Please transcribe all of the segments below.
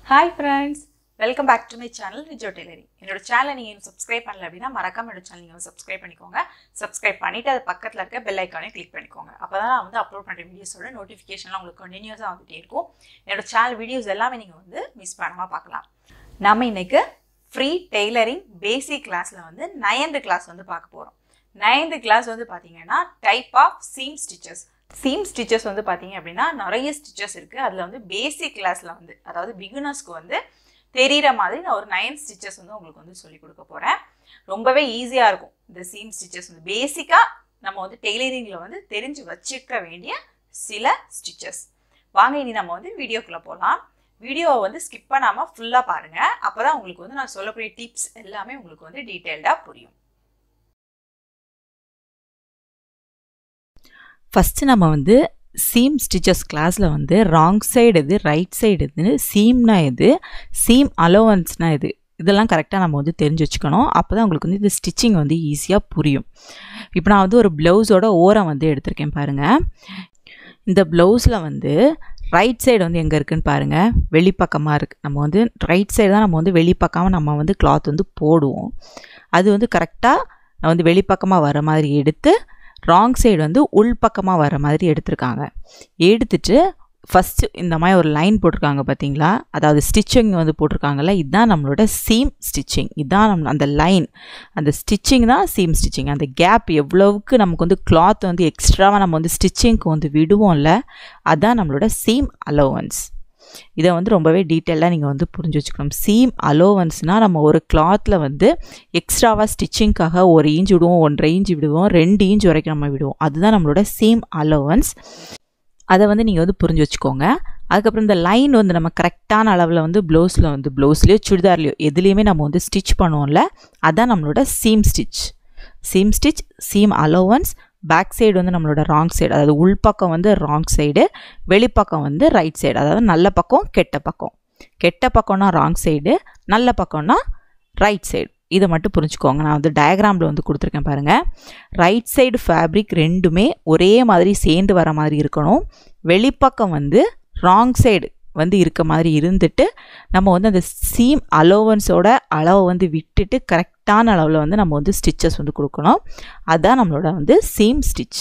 hi friends welcome back to my channel Rijo tailoring என்னோட சேனலை நீங்கள் இன்னும் சப்ஸ்கிரைப் பண்ணல அப்படின்னா மறக்காம என்னோட சேனல் நீங்கள் சப்ஸ்கிரைப் பண்ணிக்கோங்க சப்ஸ்கிரைப் பண்ணிவிட்டு அது பக்கத்தில் இருக்க பெல் ஐக்கானே கிளிக் பண்ணிக்கோங்க அப்போ தான் நான் வந்து அப்லோட் பண்ணுற வீடியோஸோட நோட்டிஃபிகேஷன்லாம் உங்களுக்கு கண்டினியூஸாக வந்துட்டே இருக்கும் என்னோட சேனல் வீடியோஸ் எல்லாமே நீங்கள் வந்து மிஸ் பண்ணாமல் பார்க்கலாம் நம்ம இன்னைக்கு ஃப்ரீ டெய்லரிங் பேசிக் கிளாஸில் வந்து நைன்த்து கிளாஸ் வந்து பார்க்க போகிறோம் நைன்த்து கிளாஸ் வந்து பார்த்தீங்கன்னா type of seam stitches seam stitches வந்து பார்த்தீங்க அப்படின்னா நிறைய ஸ்டிச்சஸ் இருக்குது அதில் வந்து பேசிக் கிளாஸில் வந்து அதாவது பிகினர்ஸ்க்கு வந்து தெரிகிற மாதிரி நான் ஒரு நைன் ஸ்டிச்சஸ் வந்து உங்களுக்கு வந்து சொல்லி கொடுக்க போகிறேன் ரொம்பவே ஈஸியாக இருக்கும் இந்த சீம் ஸ்டிச்சஸ் வந்து பேசிக்காக நம்ம வந்து டெய்லரிங்கில் வந்து தெரிஞ்சு வச்சுக்க வேண்டிய சில ஸ்டிச்சஸ் வாங்க இனி நம்ம வந்து வீடியோக்குள்ளே போகலாம் வீடியோவை வந்து ஸ்கிப் பண்ணாமல் ஃபுல்லாக பாருங்கள் அப்போ தான் உங்களுக்கு வந்து நான் சொல்லக்கூடிய டிப்ஸ் எல்லாமே உங்களுக்கு வந்து டீட்டெயில்டாக புரியும் ஃபஸ்ட்டு நம்ம வந்து சீம் ஸ்டிச்சஸ் கிளாஸில் வந்து ராங் சைடு எது ரைட் சைடு எதுன்னு சீம்னா எது சீம் அலோவன்ஸ்னா எது இதெல்லாம் கரெக்டாக நம்ம வந்து தெரிஞ்சு வச்சுக்கணும் அப்போ தான் உங்களுக்கு வந்து இந்த ஸ்டிச்சிங் வந்து ஈஸியாக புரியும் இப்போ நான் வந்து ஒரு ப்ளவுஸோட ஓரம் வந்து எடுத்திருக்கேன் பாருங்கள் இந்த ப்ளவுஸில் வந்து ரைட் சைடு வந்து எங்கே இருக்குதுன்னு பாருங்கள் வெளிப்பக்கமாக இருக்குது நம்ம வந்து ரைட் சைடு தான் நம்ம வந்து வெளிப்பக்கமாக நம்ம வந்து கிளாத் வந்து போடுவோம் அது வந்து கரெக்டாக நான் வந்து வெளிப்பக்கமாக வர மாதிரி எடுத்து ராங் சைடு வந்து உள்பக்கமாக வர மாதிரி எடுத்திருக்காங்க எடுத்துட்டு ஃபஸ்ட்டு இந்த மாதிரி ஒரு லைன் போட்டிருக்காங்க பார்த்தீங்களா அதாவது ஸ்டிச்சிங் வந்து போட்டிருக்காங்கல்ல இதுதான் நம்மளோட சீம் ஸ்டிச்சிங் இதுதான் நம்ம அந்த லைன் அந்த ஸ்டிச்சிங் தான் சீம் ஸ்டிச்சிங் அந்த கேப் எவ்வளவுக்கு நமக்கு வந்து கிளாத் வந்து எக்ஸ்ட்ராவாக நம்ம வந்து ஸ்டிச்சிங்க்கு வந்து விடுவோம்ல அதுதான் நம்மளோட சீம் அலோவன்ஸ் இதை வந்து ரொம்பவே டீட்டெயிலாக நீங்கள் வந்து புரிஞ்சு வச்சுக்கணும் சீம் அலோவன்ஸ்னால் நம்ம ஒரு கிளாத்தில் வந்து எக்ஸ்ட்ராவாக ஸ்டிச்சிங்க்காக ஒரு இன்ச் விடுவோம் ஒன்றரை இன்ச் விடுவோம் ரெண்டு இன்ச் வரைக்கும் நம்ம விடுவோம் அதுதான் நம்மளோட சீம் அலோவன்ஸ் அதை வந்து நீங்கள் வந்து புரிஞ்சு வச்சுக்கோங்க அதுக்கப்புறம் இந்த லைன் வந்து நம்ம கரெக்டான அளவில் வந்து ப்ளவுஸில் வந்து ப்ளவுஸ்லேயோ சுடிதார்லையோ எதுலேயுமே நம்ம வந்து ஸ்டிச் பண்ணுவோம்ல அதான் நம்மளோட seam stitch seam stitch seam allowance back side வந்து நம்மளோட ராங் சைடு அதாவது உள்பக்கம் வந்து ராங் சைடு வெளிப்பக்கம் வந்து ரைட் சைடு அதாவது நல்ல பக்கம் கெட்ட பக்கம் கெட்ட பக்கம்னா ராங் சைடு நல்ல பக்கம்னா ரைட் சைடு இதை மட்டும் புரிஞ்சுக்கோங்க நான் வந்து டயக்ராமில் வந்து கொடுத்துருக்கேன் பாருங்கள் ரைட் சைடு ஃபேப்ரிக் ரெண்டுமே ஒரே மாதிரி சேர்ந்து வர மாதிரி இருக்கணும் வெளிப்பக்கம் வந்து ராங் சைடு வந்து இருக்க மாதிரி இருந்துட்டு நம்ம வந்து அந்த சீம் அலோவன்ஸோட அளவை வந்து விட்டுட்டு கரெக்டான அளவில் வந்து நம்ம வந்து ஸ்டிச்சஸ் வந்து கொடுக்கணும் அதுதான் நம்மளோட வந்து சீம் ஸ்டிச்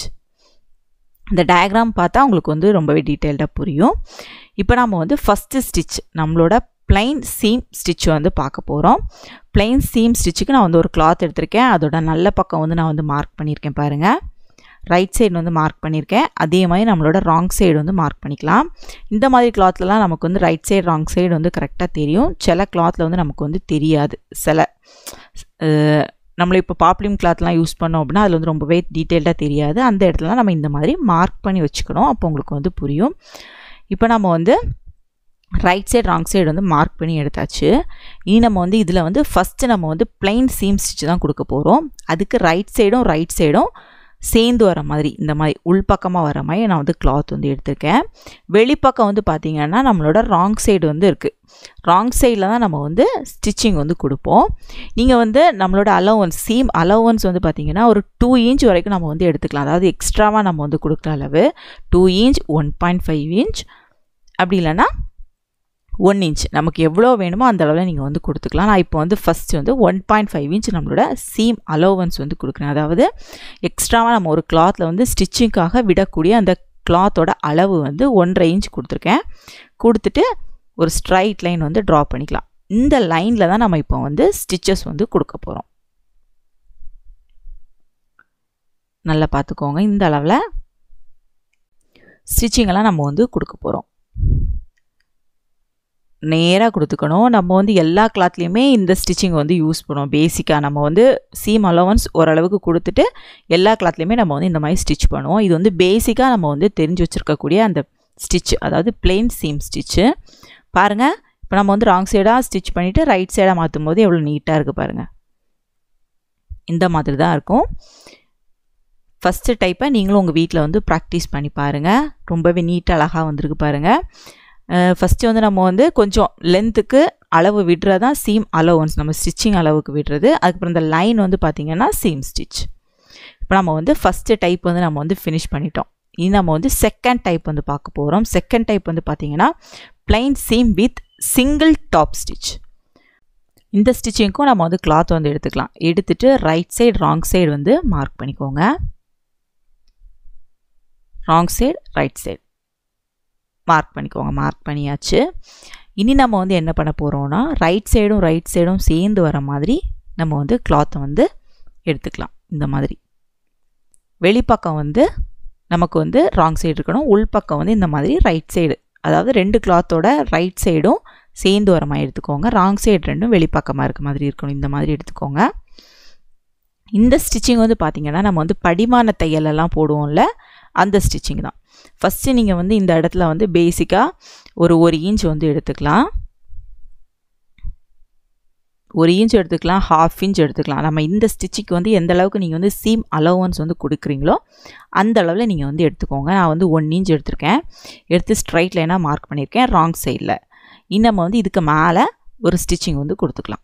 இந்த டயக்ராம் பார்த்தா உங்களுக்கு வந்து ரொம்பவே டீட்டெயில்டாக புரியும் இப்போ நம்ம வந்து ஃபஸ்ட்டு ஸ்டிச் நம்மளோட பிளைன் சீம் ஸ்டிச் வந்து பார்க்க போகிறோம் பிளைன் சீம் ஸ்டிச்சுக்கு நான் வந்து ஒரு கிளாத் எடுத்திருக்கேன் அதோட நல்ல பக்கம் வந்து நான் வந்து மார்க் பண்ணியிருக்கேன் பாருங்கள் ரைட் சைடு வந்து மார்க் பண்ணியிருக்கேன் அதே மாதிரி நம்மளோட ராங் சைடு வந்து மார்க் பண்ணிக்கலாம் இந்த மாதிரி கிளாத்லலாம் நமக்கு வந்து ரைட் சைடு ராங் சைடு வந்து கரெக்டாக தெரியும் சில கிளாத்தில் வந்து நமக்கு வந்து தெரியாது சில நம்மளை இப்போ பாப்ளிம் கிளாத்லாம் யூஸ் பண்ணோம் அப்படின்னா அதில் வந்து ரொம்பவே டீட்டெயில்டாக தெரியாது அந்த இடத்துலலாம் நம்ம இந்த மாதிரி மார்க் பண்ணி வச்சுக்கணும் அப்போ உங்களுக்கு வந்து புரியும் இப்போ நம்ம வந்து ரைட் சைடு ராங் சைடு வந்து மார்க் பண்ணி எடுத்தாச்சு இனி நம்ம வந்து இதில் வந்து ஃபஸ்ட்டு நம்ம வந்து பிளைன் சீம் ஸ்டிச் தான் கொடுக்க போகிறோம் அதுக்கு ரைட் சைடும் ரைட் சைடும் சேர்ந்து வர மாதிரி இந்த மாதிரி உள்பக்கமாக வர மாதிரி நான் வந்து கிளாத் வந்து எடுத்திருக்கேன் வெளிப்பக்கம் வந்து பார்த்திங்கன்னா நம்மளோட ராங் சைடு வந்து இருக்குது ராங் சைடில் தான் நம்ம வந்து ஸ்டிச்சிங் வந்து கொடுப்போம் நீங்கள் வந்து நம்மளோட அலோவன்ஸ் சீம் அலோவன்ஸ் வந்து பார்த்திங்கன்னா ஒரு டூ இன்ச் வரைக்கும் நம்ம வந்து எடுத்துக்கலாம் அதாவது எக்ஸ்ட்ராவாக நம்ம வந்து கொடுக்குற அளவு two inch one point five inch அப்படி இல்லைன்னா ஒன் இன்ச் நமக்கு எவ்வளோ வேணுமோ அந்த அளவில் நீங்கள் வந்து கொடுத்துக்கலாம் நான் இப்போ வந்து ஃபஸ்ட்டு வந்து ஒன் பாயிண்ட் ஃபைவ் இன்ச் நம்மளோட சீம் அலோவன்ஸ் வந்து கொடுக்குறேன் அதாவது எக்ஸ்ட்ராவாக நம்ம ஒரு கிளாத்தில் வந்து ஸ்டிச்சிங்க்காக விடக்கூடிய அந்த கிளாத்தோட அளவு வந்து ஒன்றரை இன்ச் கொடுத்துருக்கேன் கொடுத்துட்டு ஒரு ஸ்ட்ரைட் லைன் வந்து ட்ரா பண்ணிக்கலாம் இந்த லைனில் தான் நம்ம இப்போ வந்து ஸ்டிச்சஸ் வந்து கொடுக்க போகிறோம் நல்லா பார்த்துக்கோங்க இந்த அளவில் ஸ்டிச்சிங்கெல்லாம் நம்ம வந்து கொடுக்க போகிறோம் நேராக கொடுத்துக்கணும் நம்ம வந்து எல்லா கிளாத்லேயுமே இந்த ஸ்டிச்சிங் வந்து யூஸ் பண்ணுவோம் பேசிக்காக நம்ம வந்து சீம் அலவன்ஸ் ஓரளவுக்கு கொடுத்துட்டு எல்லா கிளாத்லேயுமே நம்ம வந்து இந்த மாதிரி ஸ்டிச் பண்ணுவோம் இது வந்து பேசிக்காக நம்ம வந்து தெரிஞ்சு வச்சுருக்கக்கூடிய அந்த ஸ்டிச் அதாவது பிளெயின் சீம் ஸ்டிச்சு பாருங்கள் இப்போ நம்ம வந்து ராங் சைடாக ஸ்டிச் பண்ணிவிட்டு ரைட் சைடாக மாற்றும் போது எவ்வளோ நீட்டாக இருக்குது பாருங்கள் இந்த மாதிரி தான் இருக்கும் ஃபஸ்ட்டு டைப்பை நீங்களும் உங்கள் வீட்டில் வந்து ப்ராக்டிஸ் பண்ணி பாருங்கள் ரொம்பவே நீட்டாக அழகாக வந்திருக்கு பாருங்கள் ஃபஸ்ட்டு வந்து நம்ம வந்து கொஞ்சம் லென்த்துக்கு அளவு விடுறது தான் சீம் அலோவன்ஸ் நம்ம ஸ்டிச்சிங் அளவுக்கு விடுறது அதுக்கப்புறம் இந்த லைன் வந்து பார்த்திங்கன்னா சீம் ஸ்டிச் இப்போ நம்ம வந்து ஃபஸ்ட்டு டைப் வந்து நம்ம வந்து ஃபினிஷ் பண்ணிட்டோம் இனி நம்ம வந்து செகண்ட் டைப் வந்து பார்க்க போகிறோம் செகண்ட் டைப் வந்து பார்த்திங்கன்னா plain seam with single top stitch இந்த ஸ்டிச்சிங்க்கும் நம்ம வந்து கிளாத் வந்து எடுத்துக்கலாம் எடுத்துட்டு ரைட் சைடு ராங் சைடு வந்து மார்க் பண்ணிக்கோங்க wrong side right side mark பண்ணிக்கோங்க மார்க் பண்ணியாச்சு இனி நம்ம வந்து என்ன பண்ண போகிறோம்னா ரைட் சைடும் ரைட் சைடும் சேர்ந்து வர மாதிரி நம்ம வந்து கிளாத்தை வந்து எடுத்துக்கலாம் இந்த மாதிரி வெளிப்பக்கம் வந்து நமக்கு வந்து ராங் சைடு இருக்கணும் உள்பக்கம் வந்து இந்த மாதிரி ரைட் சைடு அதாவது ரெண்டு கிளாத்தோட ரைட் சைடும் சேர்ந்து வர மாதிரி எடுத்துக்கோங்க ராங் சைடு ரெண்டும் வெளிப்பக்கமாக இருக்க மாதிரி இருக்கணும் இந்த மாதிரி எடுத்துக்கோங்க இந்த ஸ்டிச்சிங் வந்து பார்த்திங்கன்னா நம்ம வந்து படிமான தையலெல்லாம் போடுவோம்ல அந்த ஸ்டிச்சிங் தான் ஃபஸ்ட்டு நீங்கள் வந்து இந்த இடத்துல வந்து பேசிக்காக ஒரு ஒரு இன்ச் வந்து எடுத்துக்கலாம் ஒரு இன்ச் எடுத்துக்கலாம் ஹாஃப் இன்ச் எடுத்துக்கலாம் நம்ம இந்த ஸ்டிச்சுக்கு வந்து எந்த அளவுக்கு நீங்கள் வந்து சீம் அலவன்ஸ் வந்து கொடுக்குறீங்களோ அந்த அளவில் நீங்கள் வந்து எடுத்துக்கோங்க நான் வந்து ஒன் இன்ச் எடுத்திருக்கேன் எடுத்து ஸ்ட்ரைட் லைனாக மார்க் பண்ணியிருக்கேன் ராங் சைடில் இன்னும் நம்ம வந்து இதுக்கு மேலே ஒரு ஸ்டிச்சிங் வந்து கொடுத்துக்கலாம்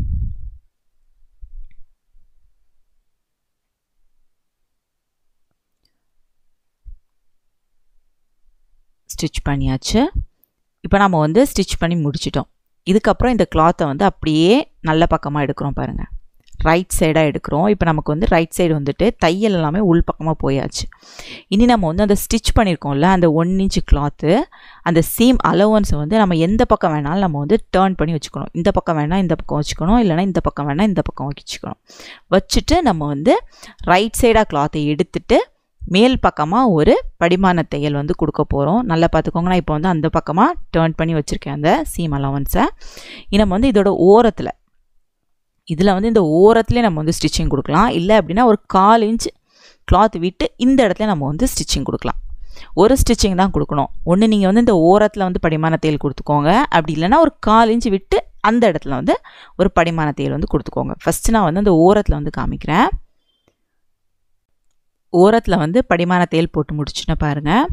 ஸ்டிச் பண்ணியாச்சு இப்போ நம்ம வந்து ஸ்டிச் பண்ணி முடிச்சிட்டோம் இதுக்கப்புறம் இந்த கிளாத்தை வந்து அப்படியே நல்ல பக்கமாக எடுக்கிறோம் பாருங்கள் ரைட் சைடாக எடுக்கிறோம் இப்போ நமக்கு வந்து ரைட் சைடு வந்துட்டு தையல் எல்லாமே உள் பக்கமாக போயாச்சு இனி நம்ம வந்து அந்த ஸ்டிச் பண்ணியிருக்கோம்ல அந்த ஒன் இன்ச்சு கிளாத்து அந்த சேம் அலவன்ஸை வந்து நம்ம எந்த பக்கம் வேணாலும் நம்ம வந்து டேர்ன் பண்ணி வச்சுக்கணும் இந்த பக்கம் வேணால் இந்த பக்கம் வச்சுக்கணும் இல்லைனா இந்த பக்கம் வேணால் இந்த பக்கம் வச்சுக்கணும் வச்சுட்டு நம்ம வந்து ரைட் சைடாக கிளாத்தை எடுத்துட்டு மேல் பக்கமாக ஒரு படிமான தையல் வந்து கொடுக்க போகிறோம் நல்லா பார்த்துக்கோங்க நான் இப்போ வந்து அந்த பக்கமாக டேர்ன் பண்ணி வச்சுருக்கேன் அந்த சீம் அலவன்ஸை நம்ம வந்து இதோட ஓரத்தில் இதில் வந்து இந்த ஓரத்துலேயே நம்ம வந்து ஸ்டிச்சிங் கொடுக்கலாம் இல்லை அப்படின்னா ஒரு கால் இன்ச் கிளாத் விட்டு இந்த இடத்துல நம்ம வந்து ஸ்டிச்சிங் கொடுக்கலாம் ஒரு ஸ்டிச்சிங் தான் கொடுக்கணும் ஒன்று நீங்கள் வந்து இந்த ஓரத்தில் வந்து படிமான தையல் கொடுத்துக்கோங்க அப்படி இல்லைன்னா ஒரு கால் இன்ச் விட்டு அந்த இடத்துல வந்து ஒரு படிமான தையல் வந்து கொடுத்துக்கோங்க ஃபஸ்ட்டு நான் வந்து அந்த ஓரத்தில் வந்து காமிக்கிறேன் ஓரத்தில் வந்து படிமான தையல் போட்டு முடிச்சுன்னா பாருங்கள்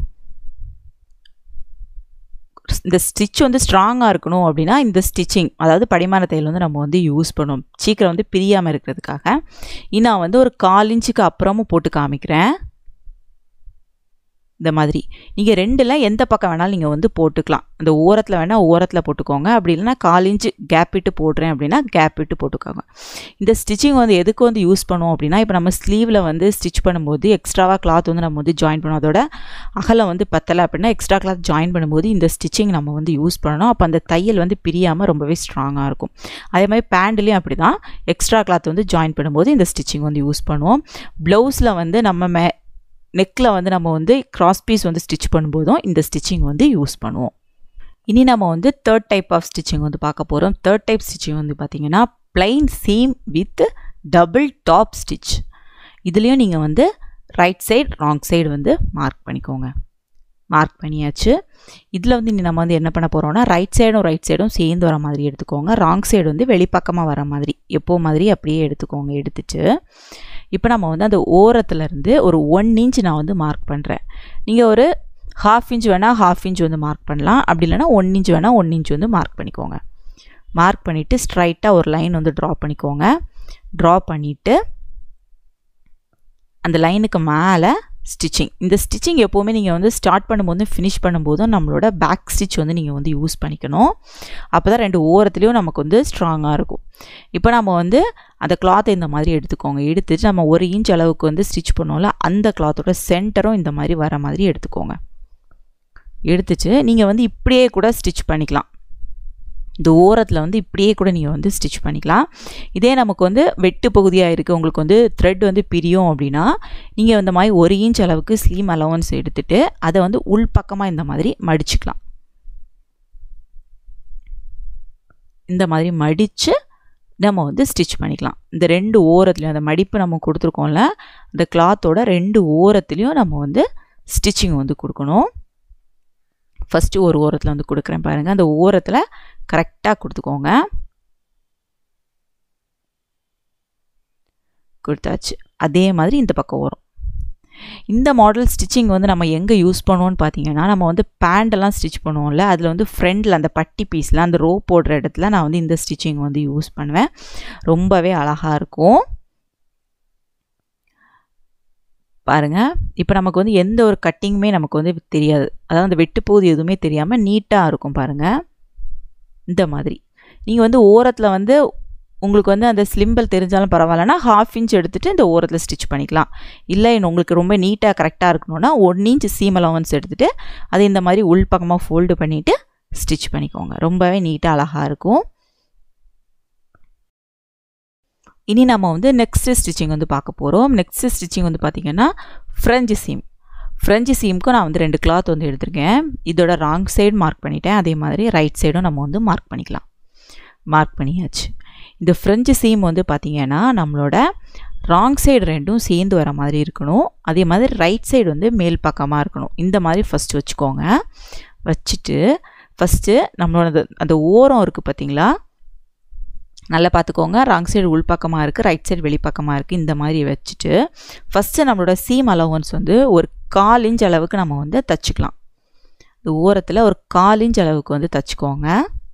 இந்த ஸ்டிச் வந்து ஸ்ட்ராங்காக இருக்கணும் அப்படின்னா இந்த ஸ்டிச்சிங் அதாவது படிமான தையல் வந்து நம்ம வந்து யூஸ் பண்ணுவோம் சீக்கிரம் வந்து பிரியாமல் இருக்கிறதுக்காக நான் வந்து ஒரு கால் இன்ச்சுக்கு அப்புறமும் போட்டு காமிக்கிறேன் இந்த மாதிரி நீங்கள் ரெண்டில் எந்த பக்கம் வேணாலும் நீங்கள் வந்து போட்டுக்கலாம் அந்த ஓரத்தில் வேணால் ஓரத்தில் போட்டுக்கோங்க அப்படி இல்லைனா கால் இன்ச்சு கேப் விட்டு போடுறேன் அப்படின்னா கேப் விட்டு போட்டுக்கோங்க இந்த ஸ்டிச்சிங் வந்து எதுக்கு வந்து யூஸ் பண்ணுவோம் அப்படின்னா இப்போ நம்ம ஸ்லீவில் வந்து ஸ்டிச் பண்ணும்போது எக்ஸ்ட்ராவாக கிளாத் வந்து நம்ம வந்து ஜாயின் பண்ணுவோம் அதோட அகலம் வந்து பத்தலை அப்படின்னா எக்ஸ்ட்ரா கிளாத் ஜாயின் பண்ணும்போது இந்த ஸ்டிச்சிங் நம்ம வந்து யூஸ் பண்ணணும் அப்போ அந்த தையல் வந்து பிரியாமல் ரொம்பவே ஸ்ட்ராங்காக இருக்கும் அதே மாதிரி பேண்ட்லேயும் அப்படி தான் எக்ஸ்ட்ரா கிளாத் வந்து ஜாயின் பண்ணும்போது இந்த ஸ்டிச்சிங் வந்து யூஸ் பண்ணுவோம் ப்ளவுஸில் வந்து நம்ம மே நெக்கில் வந்து நம்ம வந்து கிராஸ் பீஸ் வந்து ஸ்டிச் பண்ணும்போதும் இந்த ஸ்டிச்சிங் வந்து யூஸ் பண்ணுவோம் இனி நம்ம வந்து தேர்ட் டைப் ஆஃப் ஸ்டிச்சிங் வந்து பார்க்க போகிறோம் தேர்ட் டைப் ஸ்டிச்சிங் வந்து பார்த்திங்கன்னா plain seam with double top stitch இதுலேயும் நீங்கள் வந்து ரைட் சைடு ராங் சைடு வந்து மார்க் பண்ணிக்கோங்க மார்க் பண்ணியாச்சு இதில் வந்து நம்ம வந்து என்ன பண்ண போகிறோம்னா ரைட் சைடும் ரைட் சைடும் சேர்ந்து வர மாதிரி எடுத்துக்கோங்க ராங் சைடு வந்து வெளிப்பக்கமாக வர மாதிரி எப்போ மாதிரி அப்படியே எடுத்துக்கோங்க எடுத்துட்டு இப்போ நம்ம வந்து அந்த ஓரத்துலேருந்து ஒரு ஒன் இன்ச் நான் வந்து மார்க் பண்ணுறேன் நீங்கள் ஒரு ஹாஃப் இன்ச் வேணால் ஹாஃப் இன்ச் வந்து மார்க் பண்ணலாம் அப்படி இல்லைனா ஒன் இன்ச் வேணால் ஒன் இன்ச் வந்து மார்க் பண்ணிக்கோங்க மார்க் பண்ணிவிட்டு ஸ்ட்ரைட்டாக ஒரு லைன் வந்து ட்ரா பண்ணிக்கோங்க ட்ரா பண்ணிவிட்டு அந்த லைனுக்கு மேலே ஸ்டிச்சிங் இந்த ஸ்டிச்சிங் எப்போவுமே நீங்கள் வந்து ஸ்டார்ட் பண்ணும்போதும் ஃபினிஷ் பண்ணும்போதும் நம்மளோட பேக் ஸ்டிச் வந்து நீங்கள் வந்து யூஸ் பண்ணிக்கணும் அப்போ தான் ரெண்டு ஓரத்துலேயும் நமக்கு வந்து ஸ்ட்ராங்காக இருக்கும் இப்போ நம்ம வந்து அந்த கிளாத்தை இந்த மாதிரி எடுத்துக்கோங்க எடுத்துட்டு நம்ம ஒரு இன்ச் அளவுக்கு வந்து ஸ்டிச் பண்ணோம்ல அந்த கிளாத்தோட சென்டரும் இந்த மாதிரி வர மாதிரி எடுத்துக்கோங்க எடுத்துட்டு நீங்கள் வந்து இப்படியே கூட ஸ்டிச் பண்ணிக்கலாம் இந்த ஓரத்தில் வந்து இப்படியே கூட நீங்கள் வந்து ஸ்டிச் பண்ணிக்கலாம் இதே நமக்கு வந்து வெட்டு பகுதியாக இருக்குது உங்களுக்கு வந்து த்ரெட் வந்து பிரியும் அப்படின்னா நீங்கள் இந்த மாதிரி ஒரு இன்ச் அளவுக்கு ஸ்லீம் அலவன்ஸ் எடுத்துகிட்டு அதை வந்து உள்பக்கமாக இந்த மாதிரி மடிச்சுக்கலாம் இந்த மாதிரி மடித்து நம்ம வந்து ஸ்டிச் பண்ணிக்கலாம் இந்த ரெண்டு ஓரத்துலையும் அந்த மடிப்பு நம்ம கொடுத்துருக்கோம்ல அந்த கிளாத்தோட ரெண்டு ஓரத்துலேயும் நம்ம வந்து ஸ்டிச்சிங் வந்து கொடுக்கணும் ஃபஸ்ட்டு ஒரு ஓரத்தில் வந்து கொடுக்குறேன் பாருங்கள் அந்த ஓரத்தில் கரெக்டாக கொடுத்துக்கோங்க கொடுத்தாச்சு அதே மாதிரி இந்த பக்கம் வரும் இந்த மாடல் ஸ்டிச்சிங் வந்து நம்ம எங்கே யூஸ் பண்ணுவோம்னு பார்த்தீங்கன்னா நம்ம வந்து பேண்டெல்லாம் ஸ்டிச் பண்ணுவோம்ல அதில் வந்து ஃப்ரண்டில் அந்த பட்டி பீஸில் அந்த ரோ போடுற இடத்துல நான் வந்து இந்த ஸ்டிச்சிங் வந்து யூஸ் பண்ணுவேன் ரொம்பவே அழகாக இருக்கும் பாருங்கள் இப்போ நமக்கு வந்து எந்த ஒரு கட்டிங்குமே நமக்கு வந்து தெரியாது அதாவது அந்த வெட்டுப்பகுதி எதுவுமே தெரியாமல் நீட்டாக இருக்கும் பாருங்கள் இந்த மாதிரி நீங்கள் வந்து ஓரத்தில் வந்து உங்களுக்கு வந்து அந்த ஸ்லிம்பல் தெரிஞ்சாலும் பரவாயில்லனா ஹாஃப் இன்ச் எடுத்துகிட்டு இந்த ஓரத்தில் ஸ்டிச் பண்ணிக்கலாம் இல்லை உங்களுக்கு ரொம்ப நீட்டாக கரெக்டாக இருக்கணும்னா ஒன் இன்ச் சீம் அலவன்ஸ் எடுத்துகிட்டு அதை இந்த மாதிரி உள் பக்கமாக ஃபோல்டு பண்ணிவிட்டு ஸ்டிச் பண்ணிக்கோங்க ரொம்பவே நீட்டாக அழகாக இருக்கும் இனி நம்ம வந்து நெக்ஸ்ட்டு ஸ்டிச்சிங் வந்து பார்க்க போகிறோம் நெக்ஸ்ட்டு ஸ்டிச்சிங் வந்து பார்த்திங்கன்னா ஃப்ரெஞ்சு சீம் ஃப்ரெஞ்சு சீமுக்கும் நான் வந்து ரெண்டு கிளாத் வந்து எடுத்திருக்கேன் இதோட ராங் சைடு மார்க் பண்ணிட்டேன் அதே மாதிரி ரைட் சைடும் நம்ம வந்து மார்க் பண்ணிக்கலாம் மார்க் பண்ணியாச்சு இந்த ஃப்ரெஞ்சு சீம் வந்து பார்த்திங்கன்னா நம்மளோட ராங் சைடு ரெண்டும் சேர்ந்து வர மாதிரி இருக்கணும் அதே மாதிரி ரைட் சைடு வந்து மேல் பக்கமாக இருக்கணும் இந்த மாதிரி ஃபஸ்ட்டு வச்சுக்கோங்க வச்சுட்டு ஃபஸ்ட்டு நம்மளோட அந்த ஓரம் இருக்குது பார்த்தீங்களா நல்லா பார்த்துக்கோங்க ராங் சைடு உள் பக்கமாக இருக்குது ரைட் சைடு வெளிப்பக்கமாக இருக்குது இந்த மாதிரி வச்சுட்டு ஃபஸ்ட்டு நம்மளோட சீம் அலவன்ஸ் வந்து ஒரு கால் இன்ச் அளவுக்கு நம்ம வந்து தச்சுக்கலாம் இந்த ஓரத்தில் ஒரு கால் இன்ச் அளவுக்கு வந்து தச்சுக்கோங்க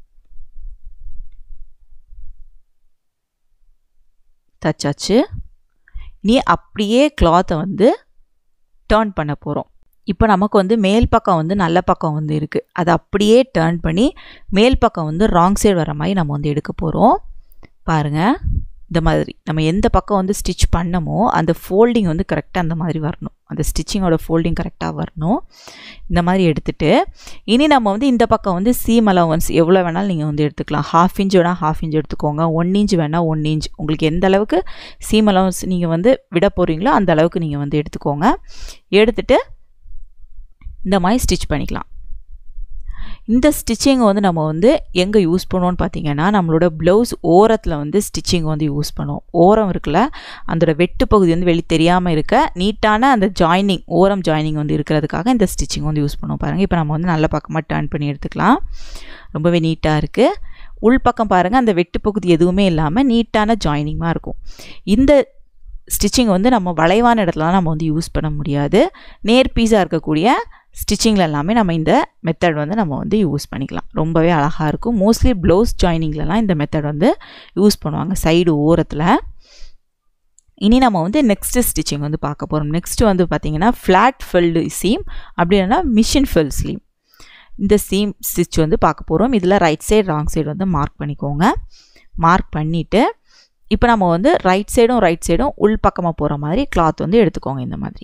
தச்சாச்சு நீ அப்படியே கிளாத்தை வந்து டேர்ன் பண்ண போகிறோம் இப்போ நமக்கு வந்து மேல் பக்கம் வந்து நல்ல பக்கம் வந்து இருக்குது அதை அப்படியே டேர்ன் பண்ணி மேல் பக்கம் வந்து ராங் சைடு வர மாதிரி நம்ம வந்து எடுக்க போகிறோம் பாருங்கள் இந்த மாதிரி நம்ம எந்த பக்கம் வந்து ஸ்டிச் பண்ணமோ அந்த ஃபோல்டிங் வந்து கரெக்டாக அந்த மாதிரி வரணும் அந்த ஸ்டிச்சிங்கோட ஃபோல்டிங் கரெக்டாக வரணும் இந்த மாதிரி எடுத்துகிட்டு இனி நம்ம வந்து இந்த பக்கம் வந்து சீம் அலவன்ஸ் எவ்வளோ வேணாலும் நீங்கள் வந்து எடுத்துக்கலாம் ஹாஃப் இன்ச் வேணால் ஹாஃப் இன்ச் எடுத்துக்கோங்க ஒன் இன்ச் வேணால் ஒன் இன்ச் உங்களுக்கு எந்த அளவுக்கு சீம் அலவன்ஸ் நீங்கள் வந்து விட போகிறீங்களோ அந்த அளவுக்கு நீங்கள் வந்து எடுத்துக்கோங்க எடுத்துகிட்டு இந்த மாதிரி ஸ்டிச் பண்ணிக்கலாம் இந்த ஸ்டிச்சிங் வந்து நம்ம வந்து எங்கே யூஸ் பண்ணுவோம்னு பார்த்தீங்கன்னா நம்மளோட ப்ளவுஸ் ஓரத்தில் வந்து ஸ்டிச்சிங் வந்து யூஸ் பண்ணுவோம் ஓரம் இருக்குல்ல அதோட வெட்டு பகுதி வந்து வெளி தெரியாமல் இருக்க நீட்டான அந்த ஜாயினிங் ஓரம் ஜாயினிங் வந்து இருக்கிறதுக்காக இந்த ஸ்டிச்சிங் வந்து யூஸ் பண்ணுவோம் பாருங்கள் இப்போ நம்ம வந்து நல்ல பக்கமாக டர்ன் பண்ணி எடுத்துக்கலாம் ரொம்பவே நீட்டாக இருக்குது உள் பக்கம் பாருங்கள் அந்த வெட்டு பகுதி எதுவுமே இல்லாமல் நீட்டான ஜாயினிங்காக இருக்கும் இந்த ஸ்டிச்சிங் வந்து நம்ம வளைவான இடத்துலலாம் நம்ம வந்து யூஸ் பண்ண முடியாது நேர் பீஸாக இருக்கக்கூடிய ஸ்டிச்சிங்கில் எல்லாமே நம்ம இந்த மெத்தட் வந்து நம்ம வந்து யூஸ் பண்ணிக்கலாம் ரொம்பவே அழகாக இருக்கும் மோஸ்ட்லி ப்ளவுஸ் ஜாயினிங்லலாம் இந்த மெத்தட் வந்து யூஸ் பண்ணுவாங்க சைடு ஓரத்தில் இனி நம்ம வந்து நெக்ஸ்ட்டு ஸ்டிச்சிங் வந்து பார்க்க போகிறோம் நெக்ஸ்ட்டு வந்து பார்த்திங்கன்னா ஃப்ளாட் ஃபில்டு சீம் அப்படி இல்லைன்னா மிஷின் ஃபில் ஸ்லீம் இந்த சீம் ஸ்டிச் வந்து பார்க்க போகிறோம் இதில் ரைட் சைடு ராங் சைடு வந்து மார்க் பண்ணிக்கோங்க மார்க் பண்ணிவிட்டு இப்போ நம்ம வந்து ரைட் சைடும் ரைட் சைடும் உள் பக்கமாக போகிற மாதிரி கிளாத் வந்து எடுத்துக்கோங்க இந்த மாதிரி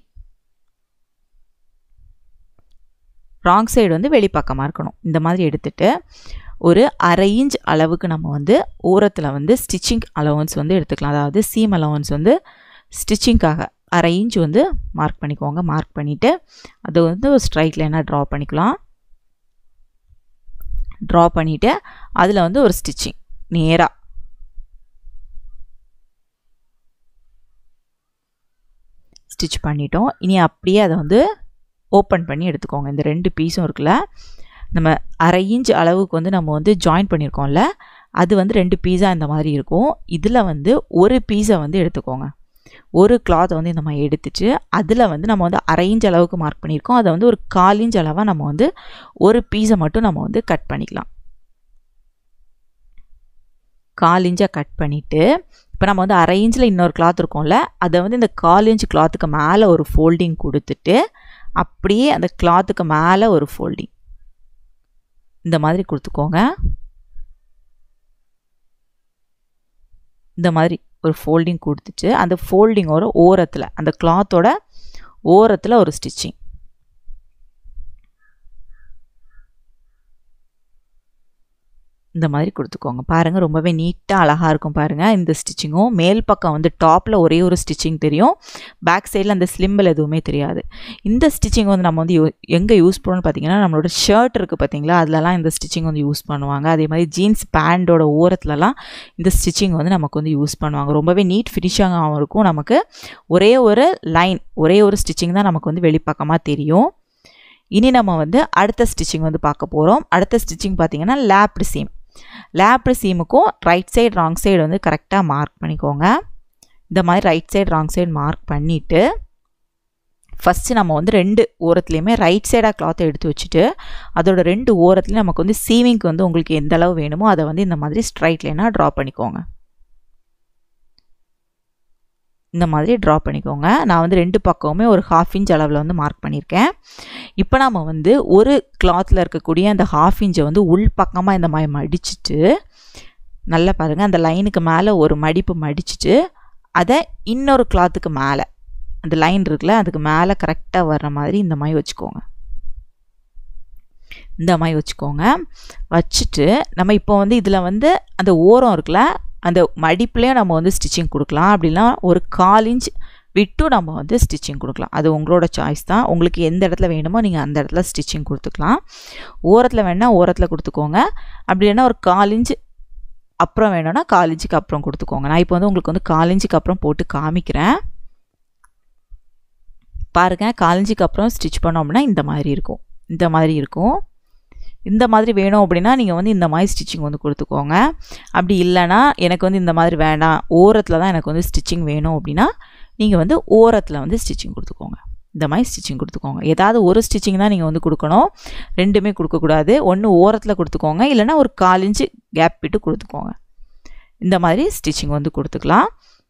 ராங் சைடு வந்து வெளிப்பக்கமாக இருக்கணும் இந்த மாதிரி எடுத்துகிட்டு ஒரு அரை இன்ச் அளவுக்கு நம்ம வந்து ஓரத்தில் வந்து ஸ்டிச்சிங் அலவன்ஸ் வந்து எடுத்துக்கலாம் அதாவது சீம் அலவன்ஸ் வந்து ஸ்டிச்சிங்க்காக அரை இன்ச் வந்து மார்க் பண்ணிக்கோங்க மார்க் பண்ணிவிட்டு அது வந்து ஒரு ஸ்ட்ரைட் லைனாக ட்ரா பண்ணிக்கலாம் ட்ரா பண்ணிவிட்டு அதில் வந்து ஒரு ஸ்டிச்சிங் நேராக ஸ்டிச் பண்ணிட்டோம் இனி அப்படியே அதை வந்து ஓப்பன் பண்ணி எடுத்துக்கோங்க இந்த ரெண்டு பீஸும் இருக்குல்ல நம்ம அரை இன்ச் அளவுக்கு வந்து நம்ம வந்து ஜாயின் பண்ணியிருக்கோம்ல அது வந்து ரெண்டு பீஸாக இந்த மாதிரி இருக்கும் இதில் வந்து ஒரு பீஸை வந்து எடுத்துக்கோங்க ஒரு கிளாத்தை வந்து இந்த மாதிரி எடுத்துட்டு அதில் வந்து நம்ம வந்து அரை இன்ச் அளவுக்கு மார்க் பண்ணியிருக்கோம் அதை வந்து ஒரு கால் இன்ச் அளவாக நம்ம வந்து ஒரு பீஸை மட்டும் நம்ம வந்து கட் பண்ணிக்கலாம் கால் இன்ச்சாக கட் பண்ணிவிட்டு இப்போ நம்ம வந்து அரை இன்ச்சில் இன்னொரு கிளாத் இருக்கும்ல அதை வந்து இந்த கால் இன்ச் கிளாத்துக்கு மேலே ஒரு ஃபோல்டிங் கொடுத்துட்டு அப்படியே அந்த கிளாத்துக்கு மேலே ஒரு ஃபோல்டிங் இந்த மாதிரி கொடுத்துக்கோங்க இந்த மாதிரி ஒரு ஃபோல்டிங் கொடுத்துட்டு அந்த ஃபோல்டிங்கோட ஓரத்தில் அந்த கிளாத்தோட ஓரத்தில் ஒரு ஸ்டிச்சிங் இந்த மாதிரி கொடுத்துக்கோங்க பாருங்கள் ரொம்பவே நீட்டாக அழகாக இருக்கும் பாருங்கள் இந்த ஸ்டிச்சிங்கும் மேல் பக்கம் வந்து டாப்பில் ஒரே ஒரு ஸ்டிச்சிங் தெரியும் பேக் சைடில் அந்த ஸ்லிம்பில் எதுவுமே தெரியாது இந்த ஸ்டிச்சிங் வந்து நம்ம வந்து எங்கே யூஸ் பண்ணணும்னு பார்த்தீங்கன்னா நம்மளோட ஷர்ட் இருக்குது பார்த்தீங்களா அதிலலாம் இந்த ஸ்டிச்சிங் வந்து யூஸ் பண்ணுவாங்க அதே மாதிரி ஜீன்ஸ் பேண்டோட ஓரத்துலலாம் இந்த ஸ்டிச்சிங் வந்து நமக்கு வந்து யூஸ் பண்ணுவாங்க ரொம்பவே நீட் ஃபினிஷிங்காகவும் இருக்கும் நமக்கு ஒரே ஒரு லைன் ஒரே ஒரு ஸ்டிச்சிங் தான் நமக்கு வந்து வெளிப்பக்கமாக தெரியும் இனி நம்ம வந்து அடுத்த ஸ்டிச்சிங் வந்து பார்க்க போகிறோம் அடுத்த ஸ்டிச்சிங் பார்த்தீங்கன்னா லேப்டு சீம் லேப்டு சீமுக்கும் ரைட் சைடு ராங் சைடு வந்து கரெக்டாக மார்க் பண்ணிக்கோங்க இந்த மாதிரி right side wrong side mark பண்ணிவிட்டு ஃபஸ்ட்டு நம்ம வந்து ரெண்டு ஓரத்துலேயுமே ரைட் சைடாக கிளாத்தை எடுத்து வச்சுட்டு அதோட ரெண்டு ஓரத்துலேயும் நமக்கு வந்து சீவிங்க்கு வந்து உங்களுக்கு எந்த அளவு வேணுமோ அதை வந்து இந்த மாதிரி ஸ்ட்ரைட் லைனாக ட்ரா பண்ணிக்கோங்க இந்த மாதிரி ட்ரா பண்ணிக்கோங்க நான் வந்து ரெண்டு பக்கமுமே ஒரு ஹாஃப் இன்ச் அளவில் வந்து மார்க் பண்ணியிருக்கேன் இப்போ நம்ம வந்து ஒரு கிளாத்தில் இருக்கக்கூடிய அந்த ஹாஃப் இன்ச்சை வந்து உள் பக்கமாக இந்த மாதிரி மடிச்சிட்டு நல்லா பாருங்கள் அந்த லைனுக்கு மேலே ஒரு மடிப்பு மடிச்சிட்டு அதை இன்னொரு கிளாத்துக்கு மேலே அந்த லைன் இருக்குல்ல அதுக்கு மேலே கரெக்டாக வர்ற மாதிரி இந்த மாதிரி வச்சுக்கோங்க இந்த மாதிரி வச்சுக்கோங்க வச்சுட்டு நம்ம இப்போ வந்து இதில் வந்து அந்த ஓரம் இருக்குல்ல அந்த மடிப்புலேயும் நம்ம வந்து ஸ்டிச்சிங் கொடுக்கலாம் அப்படின்னா ஒரு கால் இன்ச் விட்டும் நம்ம வந்து ஸ்டிச்சிங் கொடுக்கலாம் அது உங்களோட சாய்ஸ் தான் உங்களுக்கு எந்த இடத்துல வேணுமோ நீங்கள் அந்த இடத்துல ஸ்டிச்சிங் கொடுத்துக்கலாம் ஓரத்தில் வேணால் ஓரத்தில் கொடுத்துக்கோங்க அப்படி இல்லைன்னா ஒரு கால் இன்ச் அப்புறம் வேணும்னா கால் இன்ச்சுக்கு அப்புறம் கொடுத்துக்கோங்க நான் இப்போ வந்து உங்களுக்கு வந்து கால் இன்ச்சுக்கு அப்புறம் போட்டு காமிக்கிறேன் பாருங்கள் கால் இன்ச்சுக்கு அப்புறம் ஸ்டிச் பண்ணோம் அப்படின்னா இந்த மாதிரி இருக்கும் இந்த மாதிரி இருக்கும் இந்த மாதிரி வேணும் அப்படின்னா நீங்கள் வந்து இந்த மாதிரி ஸ்டிச்சிங் வந்து கொடுத்துக்கோங்க அப்படி இல்லைன்னா எனக்கு வந்து இந்த மாதிரி வேண்டாம் ஓரத்தில் தான் எனக்கு வந்து ஸ்டிச்சிங் வேணும் அப்படின்னா நீங்கள் வந்து ஓரத்தில் வந்து ஸ்டிச்சிங் கொடுத்துக்கோங்க இந்த மாதிரி ஸ்டிச்சிங் கொடுத்துக்கோங்க ஏதாவது ஒரு ஸ்டிச்சிங் தான் நீங்கள் வந்து கொடுக்கணும் ரெண்டுமே கொடுக்கக்கூடாது ஒன்று ஓரத்தில் கொடுத்துக்கோங்க இல்லைனா ஒரு கால் இன்ச்சு கேப் விட்டு கொடுத்துக்கோங்க இந்த மாதிரி ஸ்டிச்சிங் வந்து கொடுத்துக்கலாம்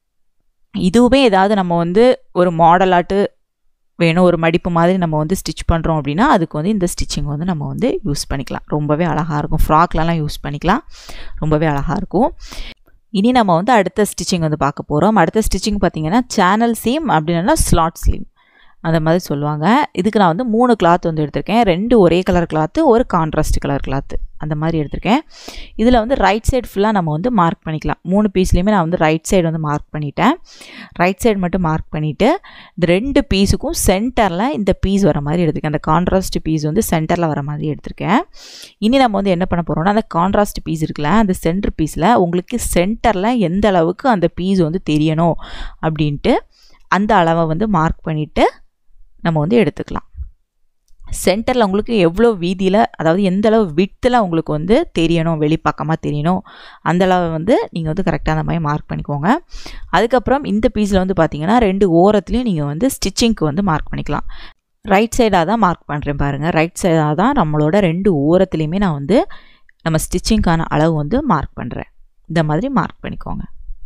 இதுவுமே ஏதாவது நம்ம வந்து ஒரு மாடலாட்டு வேணும் ஒரு மடிப்பு மாதிரி நம்ம வந்து ஸ்டிச் பண்ணுறோம் அப்படின்னா அதுக்கு வந்து இந்த ஸ்டிச்சிங் வந்து நம்ம வந்து யூஸ் பண்ணிக்கலாம் ரொம்பவே அழகாக இருக்கும் ஃப்ராக்லலாம் யூஸ் பண்ணிக்கலாம் ரொம்பவே அழகாக இருக்கும் இனி நம்ம வந்து அடுத்த ஸ்டிச்சிங் வந்து பார்க்க போகிறோம் அடுத்த ஸ்டிச்சிங் பார்த்திங்கன்னா சேனல் சீம் அப்படின்னா ஸ்லாட் ஸ்லீம் அந்த மாதிரி சொல்லுவாங்க இதுக்கு நான் வந்து மூணு கிளாத் வந்து எடுத்திருக்கேன் ரெண்டு ஒரே கலர் கிளாத்து ஒரு கான்ட்ராஸ்ட் கலர் கிளாத்து அந்த மாதிரி எடுத்திருக்கேன் இதில் வந்து ரைட் சைடு ஃபுல்லாக நம்ம வந்து மார்க் பண்ணிக்கலாம் மூணு பீஸ்லேயுமே நான் வந்து ரைட் சைடு வந்து மார்க் பண்ணிட்டேன் ரைட் சைடு மட்டும் மார்க் பண்ணிவிட்டு இந்த ரெண்டு பீஸுக்கும் சென்டரில் இந்த பீஸ் வர மாதிரி எடுத்திருக்கேன் அந்த கான்ட்ராஸ்ட் பீஸ் வந்து சென்டரில் வர மாதிரி எடுத்திருக்கேன் இனி நம்ம வந்து என்ன பண்ண போகிறோம்னா அந்த கான்ட்ராஸ்ட் பீஸ் இருக்குல்ல அந்த சென்டர் பீஸில் உங்களுக்கு சென்டரில் எந்த அளவுக்கு அந்த பீஸ் வந்து தெரியணும் அப்படின்ட்டு அந்த அளவை வந்து மார்க் பண்ணிவிட்டு நம்ம வந்து எடுத்துக்கலாம் சென்டரில் உங்களுக்கு எவ்வளோ வீதியில் அதாவது எந்த அளவு வித்தில் உங்களுக்கு வந்து தெரியணும் வெளிப்பக்கமாக தெரியணும் அந்த அளவு வந்து நீங்கள் வந்து கரெக்டாக அந்த மாதிரி மார்க் பண்ணிக்கோங்க அதுக்கப்புறம் இந்த பீஸில் வந்து பார்த்தீங்கன்னா ரெண்டு ஓரத்துலேயும் நீங்கள் வந்து ஸ்டிச்சிங்க்கு வந்து மார்க் பண்ணிக்கலாம் ரைட் சைடாக தான் மார்க் பண்ணுறேன் பாருங்கள் ரைட் சைடாக தான் நம்மளோட ரெண்டு ஓரத்துலேயுமே நான் வந்து நம்ம ஸ்டிச்சிங்க்கான அளவு வந்து மார்க் பண்ணுறேன் இந்த மாதிரி மார்க் பண்ணிக்கோங்க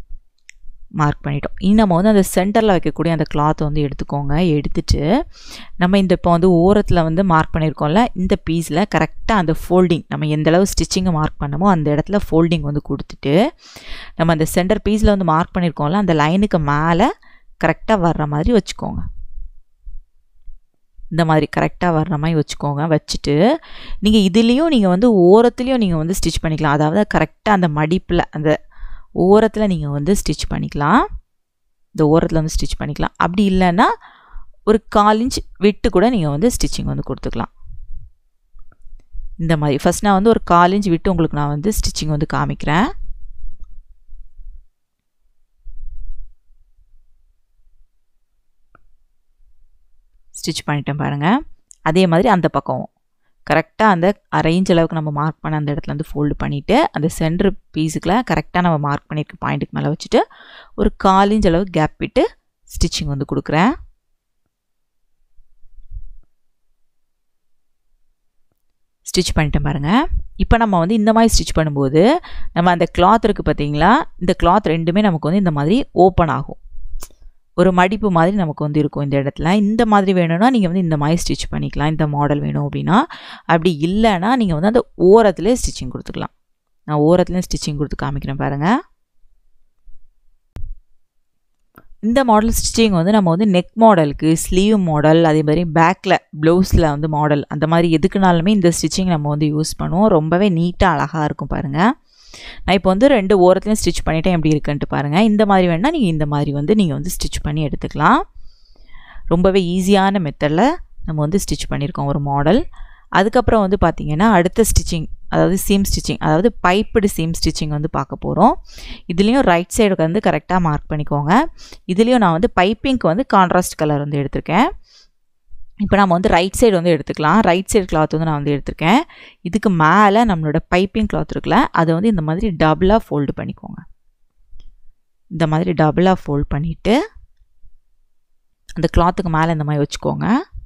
மார்க் பண்ணிட்டோம் இனி நம்ம வந்து அந்த சென்டரில் வைக்கக்கூடிய அந்த கிளாத்தை வந்து எடுத்துக்கோங்க எடுத்துட்டு நம்ம இந்த இப்போ வந்து ஓரத்தில் வந்து மார்க் பண்ணியிருக்கோம்ல இந்த பீஸில் கரெக்டாக அந்த ஃபோல்டிங் நம்ம எந்த அளவு ஸ்டிச்சிங்கை மார்க் பண்ணமோ அந்த இடத்துல ஃபோல்டிங் வந்து கொடுத்துட்டு நம்ம அந்த சென்டர் பீஸில் வந்து மார்க் பண்ணியிருக்கோம்ல அந்த லைனுக்கு மேலே கரெக்டாக வர்ற மாதிரி வச்சுக்கோங்க இந்த மாதிரி கரெக்டாக வர்ற மாதிரி வச்சுக்கோங்க வச்சுட்டு நீங்கள் இதுலேயும் நீங்கள் வந்து ஓரத்துலேயும் நீங்கள் வந்து ஸ்டிச் பண்ணிக்கலாம் அதாவது கரெக்டாக அந்த மடிப்பில் அந்த ஓரத்தில் நீங்கள் வந்து ஸ்டிச் பண்ணிக்கலாம் இந்த ஓரத்தில் வந்து ஸ்டிச் பண்ணிக்கலாம் அப்படி இல்லைன்னா ஒரு கால் இன்ச் விட்டு கூட நீங்கள் வந்து ஸ்டிச்சிங் வந்து கொடுத்துக்கலாம் இந்த மாதிரி ஃபஸ்ட் நான் வந்து ஒரு கால் இன்ச் விட்டு உங்களுக்கு நான் வந்து ஸ்டிச்சிங் வந்து காமிக்கிறேன் ஸ்டிச் பண்ணிட்டேன் பாருங்கள் அதே மாதிரி அந்த பக்கம் கரெக்டாக அந்த அரை இன்ச் அளவுக்கு நம்ம மார்க் பண்ண அந்த இடத்துல வந்து ஃபோல்டு பண்ணிவிட்டு அந்த சென்டர் பீஸுக்குள்ள கரெக்டாக நம்ம மார்க் பண்ணியிருக்க பாயிண்ட்டுக்கு மேலே வச்சுட்டு ஒரு கால் இன்ச் அளவு கேப் விட்டு ஸ்டிச்சிங் வந்து கொடுக்குறேன் ஸ்டிச் பண்ணிட்டேன் பாருங்கள் இப்போ நம்ம வந்து இந்த மாதிரி ஸ்டிச் பண்ணும்போது நம்ம அந்த கிளாத் இருக்குது பார்த்தீங்களா இந்த கிளாத் ரெண்டுமே நமக்கு வந்து இந்த மாதிரி ஓப்பன் ஆகும் ஒரு மடிப்பு மாதிரி நமக்கு வந்து இருக்கும் இந்த இடத்துல இந்த மாதிரி வேணும்னா நீங்கள் வந்து இந்த மாதிரி ஸ்டிச் பண்ணிக்கலாம் இந்த மாடல் வேணும் அப்படின்னா அப்படி இல்லைன்னா நீங்கள் வந்து அந்த ஓரத்துலேயே ஸ்டிச்சிங் கொடுத்துக்கலாம் நான் ஓரத்துலேயும் ஸ்டிச்சிங் கொடுத்து காமிக்கிறேன் பாருங்கள் இந்த மாடல் ஸ்டிச்சிங் வந்து நம்ம வந்து நெக் மாடலுக்கு ஸ்லீவ் மாடல் அதே மாதிரி பேக்கில் ப்ளவுஸில் வந்து மாடல் அந்த மாதிரி எதுக்குனாலுமே இந்த ஸ்டிச்சிங் நம்ம வந்து யூஸ் பண்ணுவோம் ரொம்பவே நீட்டாக அழகாக இருக்கும் பாருங்கள் நான் இப்போ வந்து ரெண்டு ஓரத்துலையும் ஸ்டிச் பண்ணிட்டேன் எப்படி இருக்குன்ட்டு பாருங்கள் இந்த மாதிரி வேணால் நீங்கள் இந்த மாதிரி வந்து நீங்கள் வந்து ஸ்டிச் பண்ணி எடுத்துக்கலாம் ரொம்பவே ஈஸியான மெத்தடில் நம்ம வந்து ஸ்டிச் பண்ணியிருக்கோம் ஒரு மாடல் அதுக்கப்புறம் வந்து பார்த்திங்கன்னா அடுத்த ஸ்டிச்சிங் அதாவது சீம் ஸ்டிச்சிங் அதாவது பைப்புடு சீம் ஸ்டிச்சிங் வந்து பார்க்க போகிறோம் இதுலேயும் ரைட் சைடுக்கு வந்து கரெக்டாக மார்க் பண்ணிக்கோங்க இதுலேயும் நான் வந்து பைப்பிங்க்கு வந்து கான்ட்ராஸ்ட் கலர் வந்து எடுத்திருக்கேன் இப்போ நம்ம வந்து ரைட் சைடு வந்து எடுத்துக்கலாம் ரைட் சைடு கிளாத் வந்து நான் வந்து எடுத்திருக்கேன் இதுக்கு மேலே நம்மளோட பைப்பிங் கிளாத் இருக்குல்ல அதை வந்து இந்த மாதிரி டபுளாக ஃபோல்டு பண்ணிக்கோங்க இந்த மாதிரி டபுளாக ஃபோல்ட் பண்ணிவிட்டு அந்த கிளாத்துக்கு மேலே இந்த மாதிரி வச்சுக்கோங்க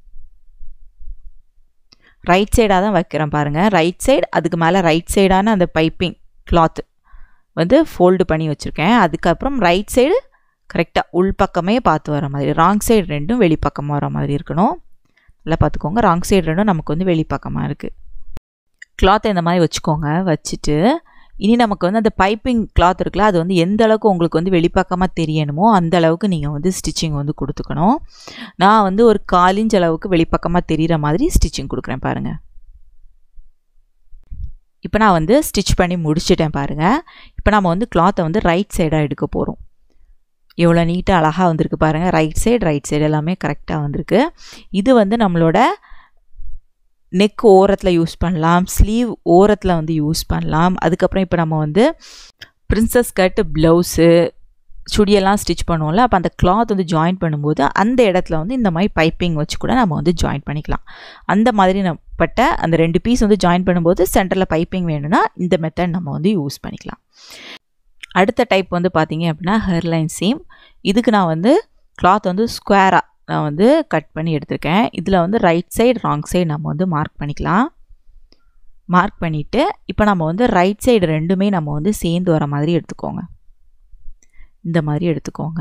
ரைட் சைடாக தான் வைக்கிறேன் பாருங்கள் ரைட் சைடு அதுக்கு மேலே ரைட் சைடான அந்த பைப்பிங் கிளாத்து வந்து ஃபோல்டு பண்ணி வச்சுருக்கேன் அதுக்கப்புறம் ரைட் சைடு கரெக்டாக உள்பக்கமே பார்த்து வர மாதிரி ராங் சைடு ரெண்டும் வெளிப்பக்கமாக வர மாதிரி இருக்கணும் நல்லா பார்த்துக்கோங்க ராங் சைடு ரெண்டும் நமக்கு வந்து வெளிப்பக்கமாக இருக்குது கிளாத்தை இந்த மாதிரி வச்சுக்கோங்க வச்சுட்டு இனி நமக்கு வந்து அந்த பைப்பிங் கிளாத் இருக்குல்ல அது வந்து எந்த அளவுக்கு உங்களுக்கு வந்து வெளிப்பக்கமாக தெரியணுமோ அந்த அளவுக்கு நீங்கள் வந்து ஸ்டிச்சிங் வந்து கொடுத்துக்கணும் நான் வந்து ஒரு காலிஞ்ச் அளவுக்கு வெளிப்பக்கமாக தெரிகிற மாதிரி ஸ்டிச்சிங் கொடுக்குறேன் பாருங்கள் இப்போ நான் வந்து ஸ்டிச் பண்ணி முடிச்சிட்டேன் பாருங்கள் இப்போ நம்ம வந்து கிளாத்தை வந்து ரைட் சைடாக எடுக்க போகிறோம் எவ்வளோ நீட்டாக அழகாக வந்திருக்கு பாருங்கள் ரைட் சைடு ரைட் சைடு எல்லாமே கரெக்டாக வந்திருக்கு இது வந்து நம்மளோட நெக் ஓரத்தில் யூஸ் பண்ணலாம் ஸ்லீவ் ஓரத்தில் வந்து யூஸ் பண்ணலாம் அதுக்கப்புறம் இப்போ நம்ம வந்து பிரின்சஸ் கட் ப்ளவுஸு சுடியெல்லாம் ஸ்டிச் பண்ணுவோம்ல அப்போ அந்த கிளாத் வந்து ஜாயின் பண்ணும்போது அந்த இடத்துல வந்து இந்த மாதிரி பைப்பிங் வச்சு கூட நம்ம வந்து ஜாயின் பண்ணிக்கலாம் அந்த மாதிரி பட்ட அந்த ரெண்டு பீஸ் வந்து ஜாயின் பண்ணும்போது சென்டரில் பைப்பிங் வேணும்னா இந்த மெத்தட் நம்ம வந்து யூஸ் பண்ணிக்கலாம் அடுத்த டைப் வந்து பார்த்தீங்க அப்படின்னா ஹேர்லைன் சீம் இதுக்கு நான் வந்து கிளாத் வந்து ஸ்கொயராக நான் வந்து கட் பண்ணி எடுத்திருக்கேன் இதில் வந்து ரைட் சைடு ராங் சைடு நம்ம வந்து மார்க் பண்ணிக்கலாம் மார்க் பண்ணிவிட்டு இப்போ நம்ம வந்து ரைட் சைடு ரெண்டுமே நம்ம வந்து சேர்ந்து வர மாதிரி எடுத்துக்கோங்க இந்த மாதிரி எடுத்துக்கோங்க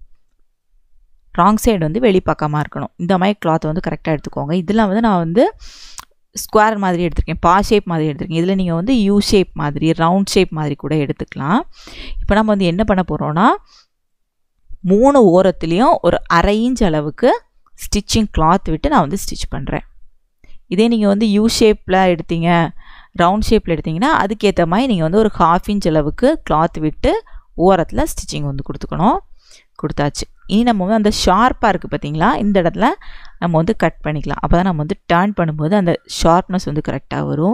ராங் சைடு வந்து வெளிப்பக்கமாக இருக்கணும் இந்த மாதிரி கிளாத் வந்து கரெக்டாக எடுத்துக்கோங்க இதில் வந்து நான் வந்து ஸ்கொயர் மாதிரி எடுத்திருக்கேன் பா ஷேப் மாதிரி எடுத்திருக்கேன் இதில் நீங்கள் வந்து யூ ஷேப் மாதிரி ரவுண்ட் ஷேப் மாதிரி கூட எடுத்துக்கலாம் இப்போ நம்ம வந்து என்ன பண்ண போகிறோன்னா மூணு ஓரத்துலேயும் ஒரு அரை இன்ச் அளவுக்கு ஸ்டிச்சிங் கிளாத் விட்டு நான் வந்து ஸ்டிச் பண்ணுறேன் இதே நீங்கள் வந்து யூ ஷேப்பில் எடுத்தீங்க ரவுண்ட் ஷேப்பில் எடுத்தீங்கன்னா அதுக்கேற்ற மாதிரி நீங்கள் வந்து ஒரு ஹாஃப் இன்ச் அளவுக்கு கிளாத் விட்டு ஓரத்தில் ஸ்டிச்சிங் வந்து கொடுத்துக்கணும் கொடுத்தாச்சு இனி நம்ம வந்து அந்த ஷார்ப்பாக இருக்குது பார்த்தீங்களா இந்த இடத்துல நம்ம வந்து கட் பண்ணிக்கலாம் அப்போ தான் நம்ம வந்து டேர்ன் பண்ணும்போது அந்த ஷார்ப்னஸ் வந்து கரெக்டாக வரும்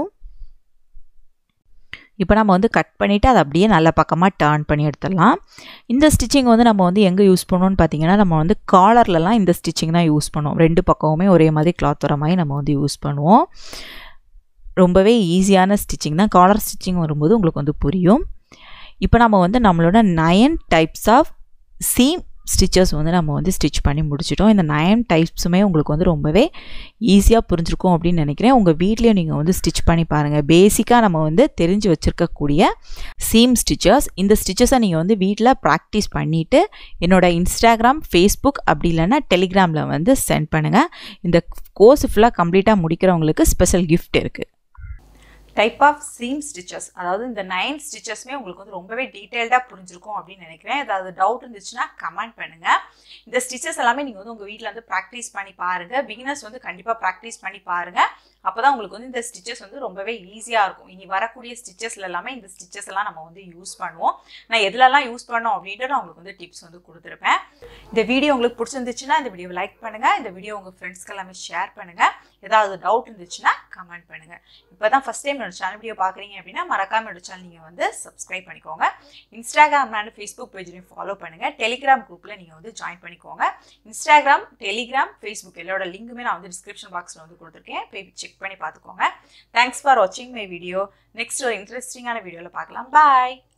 இப்போ நம்ம வந்து கட் பண்ணிவிட்டு அதை அப்படியே நல்ல பக்கமாக டேர்ன் பண்ணி எடுத்துடலாம் இந்த ஸ்டிச்சிங் வந்து நம்ம வந்து எங்கே யூஸ் பண்ணோன்னு பார்த்தீங்கன்னா நம்ம வந்து காலர்லலாம் இந்த ஸ்டிச்சிங் தான் யூஸ் பண்ணுவோம் ரெண்டு பக்கமுமே ஒரே மாதிரி கிளாத் வர மாதிரி நம்ம வந்து யூஸ் பண்ணுவோம் ரொம்பவே ஈஸியான ஸ்டிச்சிங் தான் காலர் ஸ்டிச்சிங் வரும்போது உங்களுக்கு வந்து புரியும் இப்போ நம்ம வந்து நம்மளோட nine types of seam stitches வந்து நம்ம வந்து ஸ்டிச் பண்ணி முடிச்சிட்டோம் இந்த நயன் டைப்ஸுமே உங்களுக்கு வந்து ரொம்பவே ஈஸியாக புரிஞ்சிருக்கும் அப்படின்னு நினைக்கிறேன் உங்கள் வீட்லேயும் நீங்கள் வந்து ஸ்டிச் பண்ணி பாருங்கள் பேசிக்காக நம்ம வந்து தெரிஞ்சு வச்சுருக்கக்கூடிய சீம் ஸ்டிச்சஸ் இந்த ஸ்டிச்சஸை நீங்கள் வந்து வீட்டில் ப்ராக்டிஸ் பண்ணிவிட்டு என்னோட இன்ஸ்டாகிராம் ஃபேஸ்புக் அப்படி இல்லைன்னா டெலிகிராமில் வந்து சென்ட் பண்ணுங்கள் இந்த கோர்ஸ் ஃபுல்லாக கம்ப்ளீட்டாக முடிக்கிறவங்களுக்கு ஸ்பெஷல் கிஃப்ட் இருக்குது டைப் ஆஃப் சீம் ஸ்டிச்சஸ் அதாவது இந்த நைன் ஸ்டிச்சஸ்மே உங்களுக்கு வந்து ரொம்பவே டீட்டெயில்டாக புரிஞ்சிருக்கும் அப்படின்னு நினைக்கிறேன் ஏதாவது டவுட் இருந்துச்சுன்னா கமெண்ட் பண்ணுங்கள் இந்த ஸ்டிச்சஸ் எல்லாமே நீங்கள் வந்து உங்கள் வீட்டில் வந்து ப்ராக்டிஸ் பண்ணி பாருங்கள் பிகினர்ஸ் வந்து கண்டிப்பாக ப்ராக்டிஸ் பண்ணி பாருங்கள் அப்போ தான் உங்களுக்கு வந்து இந்த ஸ்டிச்சஸ் வந்து ரொம்பவே ஈஸியாக இருக்கும் இனி வரக்கூடிய ஸ்டிச்சஸ்ல எல்லாமே இந்த ஸ்டிச்சஸ் எல்லாம் நம்ம வந்து யூஸ் பண்ணுவோம் நான் எதுலலாம் யூஸ் பண்ணோம் அப்படின்ட்டு நான் உங்களுக்கு வந்து டிப்ஸ் வந்து கொடுத்துருப்பேன் இந்த வீடியோ உங்களுக்கு பிடிச்சிருந்துச்சுன்னா இந்த வீடியோ லைக் பண்ணுங்கள் இந்த வீடியோ உங்கள் ஃப்ரெண்ட்ஸ்க்கு எல்லாமே ஷேர் பண்ணுங்கள் ஏதாவது டவுட் இருந்துச்சுன்னா கமெண்ட் பண்ணுங்கள் இப்போ தான் ஃபஸ்ட் டைம் என்னோட சேனல் வீடியோ பார்க்குறீங்க அப்படின்னா மறக்காம என்னோட சேனல் நீங்கள் வந்து சப்ஸ்கிரைப் பண்ணிக்கோங்க இன்ஸ்டாகிராம் அண்ட் ஃபேஸ்புக் பேஜ்லையும் ஃபாலோ பண்ணுங்கள் டெலிகிராம் குரூப்பில் நீங்கள் வந்து ஜாயின் பண்ணிக்கோங்க இன்ஸ்டாகிராம் டெலிகிராம் ஃபேஸ்புக் எல்லாரோட லிங்க்குமே நான் வந்து டிஸ்கிரிப்ஷன் பாக்ஸில் வந்து கொடுத்துருக்கேன் போய் செக் பண்ணி பார்த்துக்கோங்க தேங்க்ஸ் ஃபார் வாட்சிங் மை வீடியோ நெக்ஸ்ட் ஒரு இன்ட்ரெஸ்டிங்கான வீடியோவில் பார்க்கலாம் பாய்